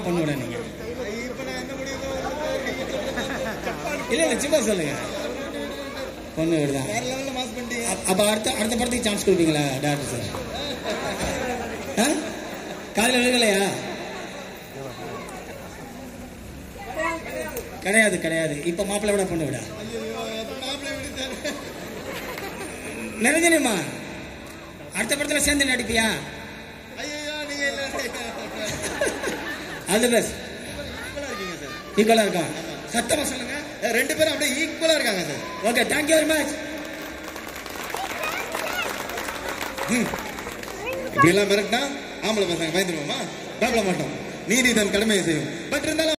பொண்ணு விட நீங்க இல்ல இல்ல சும்மா சொல்லுங்க பொண்ணு விடுதான் வேற லெவல்ல மாஸ் பண்ணிட்டீங்க அப்- அப்ப அடுத்த அடுத்த படத்துக்கு சான்ஸ் கொடுப்பீங்களா டேரக்டர் சார் ஆ? காதுல விழுகலையா கிடையாது கிடையாது இப்ப மாப்பிள்ளை விட பொண்ணு விட நிரஞ்சனியம்மா அடுத்த படத்துல சேர்ந்து நடிப்பியா ஐயோ நீங்க இல்ல ஆல் தி பெஸ்ட் ஈக்குவலா இருக்கீங்க சார் ஈக்குவலா இருக்கா சத்தமா சொல்லுங்க அஹ் ரெண்டு பேரும் அப்படியே ஈக்குவலா இருக்காங்க sir okay thank you very much இப்படி எல்லாம் மிரட்டினா ஆம்பளை பசங்க பயந்துருவோமா பயப்பட மாட்டோம் நீதி தன் கடமையை செய்யும் பட் இருந்தாலும்